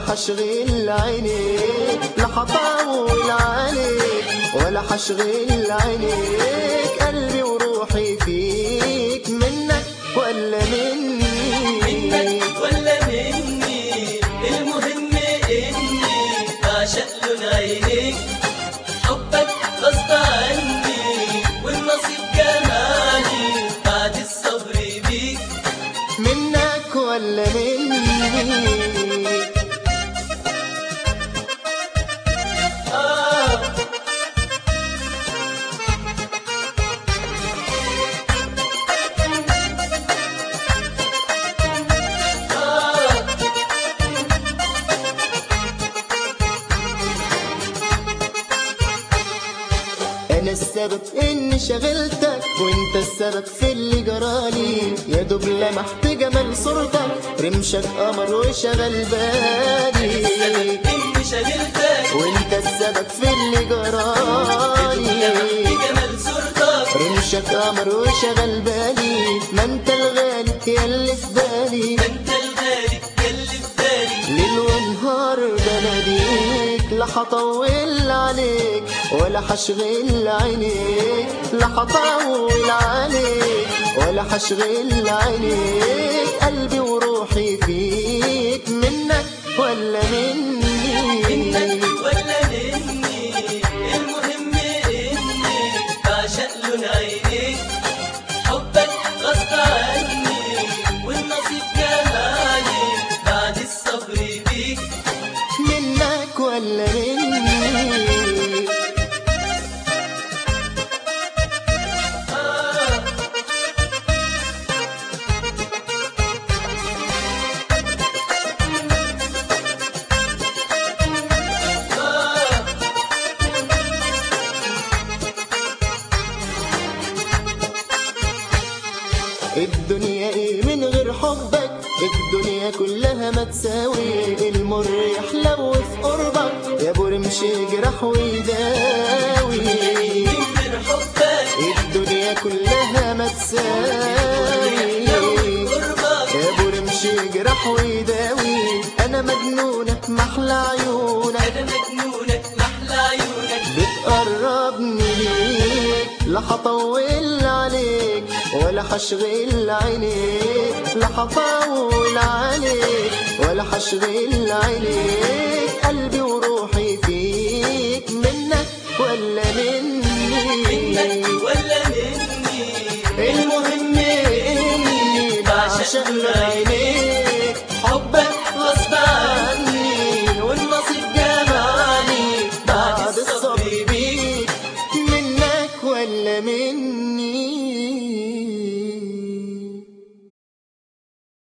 حشغل عينيك لا حطول عليك ولا حشغل عينيك قلبي وروحي فيك منك ولا مني منك ولا مني المهم اني بعشق لون عينيك حبك غصب عني والنصيب كماني بعد الصبر بيك منك ولا مني آه آه انا السبب اني شغلتك وانت السبب في اللي جرالي يا دوب لمحت جمال صورتك رمشك قمر وشغل بالي إني شغلتك وانت السبب في اللي جرالي بجمال صورتك رمشك قمر وشغل بالي ما انت الغالي يا اللي في بالي انت الغالي يلي في بالي ليل ونهار بناديك لا حطول عليك ولا حشغل عينيك لا حطول عليك ولا حشغل عينيك قلبي وروحي فيك منك ولا مني منك ولا مني المهم اني بعشق لون عينيك حبك غصب عني والنصيب جمالي بعد الصبر بيك منك ولا مني آه آه الدنيا ايه من غير حبك الدنيا كلها ما تساوي المر يحلو في قربك يا ابو رمش يجرح ويداوي من غير حبك الدنيا كلها ما تساوي قربك يا ابو رمش يجرح ويداوي انا مجنونة محلى عيونك انا مجنونك محلى عيونك بتقربني ليك لا حطول عليك ولا حشغل عينيك لا حطول عليك ولا حشغل عينيك قلبي وروحي فيك منك ولا مني منك ولا مني المهم اني بعشق عينيك حبك غصب عني والنصيب جمالي بعد الصبر بيك منك ولا مني